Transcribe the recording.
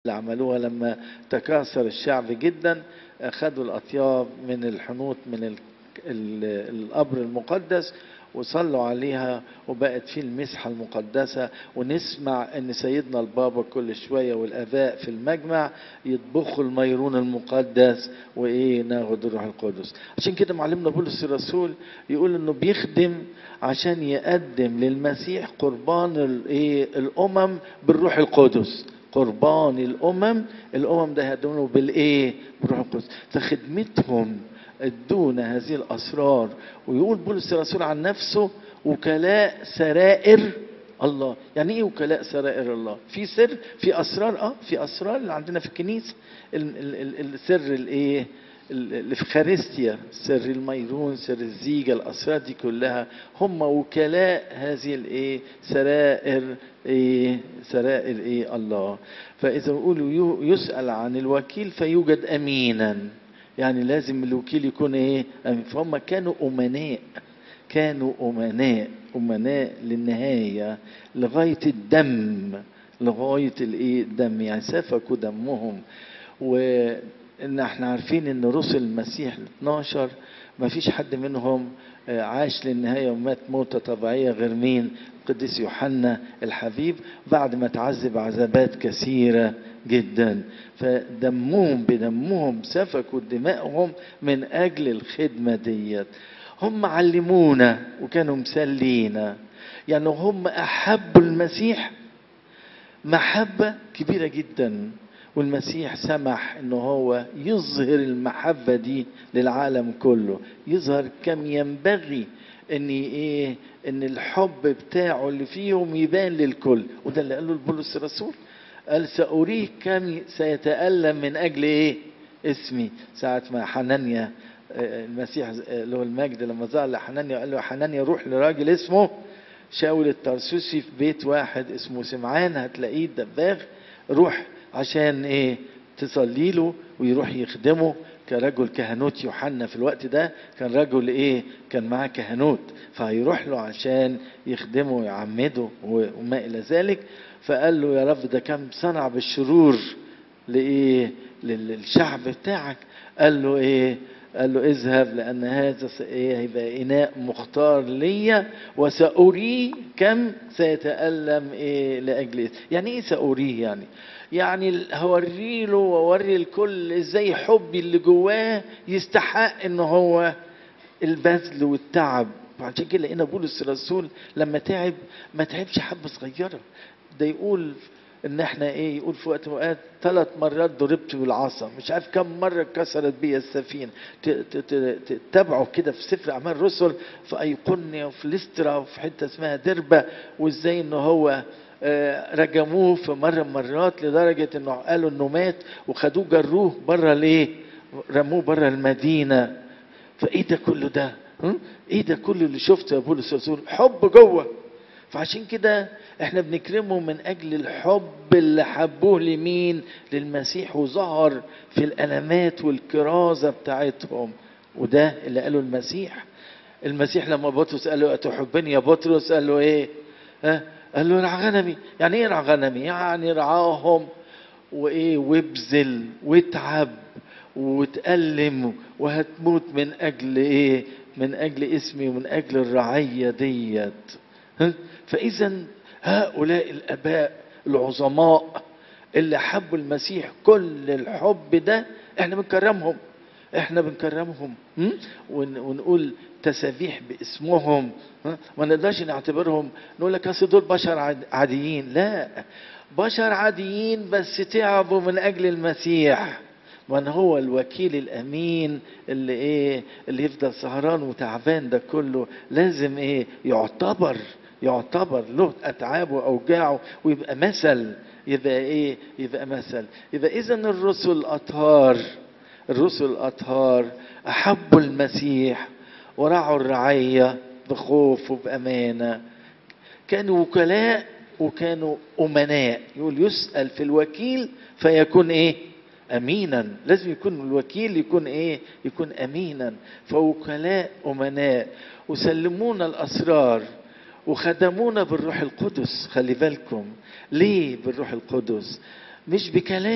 اللي عملوها لما تكاثر الشعب جدا أخذوا الأطياب من الحنوط من ال- ال- القبر المقدس وصلوا عليها وبقت في المسحة المقدسة ونسمع ان سيدنا البابا كل شوية والاباء في المجمع يطبخوا الميرون المقدس وايه ناخد الروح القدس عشان كده معلمنا بولس الرسول يقول انه بيخدم عشان يقدم للمسيح قربان الايه الامم بالروح القدس قربان الامم الامم ده هيقدموا بالايه بالروح القدس فخدمتهم ادونا هذه الاسرار ويقول بولس الرسول عن نفسه وكلاء سرائر الله يعني ايه وكلاء سرائر الله في سر في اسرار اه في اسرار اللي عندنا في الكنيسه ال- ال- ال- السر الايه ال- الافخارستيا سر الميرون سر الزيجه الاسرار دي كلها هم وكلاء هذه الايه سرائر ايه سرائر ايه الله فاذا بيقولوا يو- يسال عن الوكيل فيوجد امينا يعني لازم الوكيل يكون ايه أمين. فهم كانوا امناء كانوا امناء امناء للنهايه لغايه الدم لغايه الايه الدم يعني سفكوا دمهم وان احنا عارفين ان رسل المسيح ال 12 ما فيش حد منهم آه، عاش للنهايه ومات موته طبيعيه غير مين القديس يوحنا الحبيب بعد ما تعذب عذابات كثيره جدا فدمهم بدمهم سفكوا دمائهم من اجل الخدمه ديت هم علمونا وكانوا مسلينا يعني هم احبوا المسيح محبة كبيرة جدا والمسيح سمح ان هو يظهر المحبة دي للعالم كله يظهر كم ينبغي ان ايه ان الحب بتاعه اللي فيهم يبان للكل وده اللي قاله بولس الرسول قال سأريه كم سيتألم من اجل ايه اسمي ساعة ما حنانيا آه، المسيح آه، له المجد لما ظهر لحنانيا قال له حنانيا روح لراجل اسمه شاول الترسوسي في بيت واحد اسمه سمعان هتلاقيه دباغ روح عشان ايه تصلي له ويروح يخدمه كرجل كهنوت يوحنا في الوقت ده كان رجل ايه كان معاه كهنوت فهيروح له عشان يخدمه ويعمده وما الى ذلك فقال له يا رب ده كم صنع بالشرور لايه لل- للشعب بتاعك قال له ايه قال له اذهب لان هذا س- ايه هيبقى اناء مختار ليا وساريه كم سيتالم ايه لاجل إيه؟ يعني ايه ساريه يعني يعني ال- هوري له واوري الكل ازاي حبي اللي جواه يستحق ان هو البذل والتعب وعشان كده لقينا بولس الرسول لما تعب ما تعبش حبه صغيره ده يقول ان احنا ايه يقول في وقت من الاوقات ثلاث مرات ضربت بالعصا مش عارف كم مره اتكسرت بيا السفينه ت- ت- ت- ت- تتابعوا كده في سفر اعمال الرسل في ايقونيا وفي ليسترا وفي حته اسمها دربه وازاي ان هو آه، رجموه في مره من المرات لدرجه انه قالوا انه مات وخدوه جروه بره ليه رموه بره المدينه فايه ده كله ده هم؟ ايه ده كله اللي شفته يا بولس الرسول حب جوه فعشان كده احنا بنكرمه من اجل الحب اللي حبوه لمين للمسيح وظهر في الالمات والكرازه بتاعتهم وده اللي قاله المسيح المسيح لما بطرس قال له اتحبني يا بطرس قال له ايه ها قال له ارعى غنمي يعني ايه ارعى غنمي يعني رعاهم وايه وابذل واتعب وتألم وهتموت من اجل ايه من اجل اسمي ومن اجل الرعيه ديت ها؟ فاذا هؤلاء الاباء العظماء اللي حبوا المسيح كل الحب ده احنا بنكرمهم احنا بنكرمهم م? ون- ونقول تسابيح باسمهم ها؟ ما نقدرش نعتبرهم نقول لك اصل دول بشر عاد- عاديين لا بشر عاديين بس تعبوا من اجل المسيح من هو الوكيل الامين اللي ايه اللي يفضل سهران وتعبان ده كله لازم ايه يعتبر يعتبر له اتعابه واوجاعه ويبقى مثل يبقى ايه يبقى مثل يبقى اذا الرسل الاطهار الرسل الاطهار احبوا المسيح ورعوا الرعيه بخوف وبامانه كانوا وكلاء وكانوا امناء يقول يسال في الوكيل فيكون ايه امينا لازم يكون الوكيل يكون ايه يكون امينا فوكلاء امناء وسلمونا الاسرار وخدمونا بالروح القدس خلي بالكم ليه بالروح القدس مش بكلام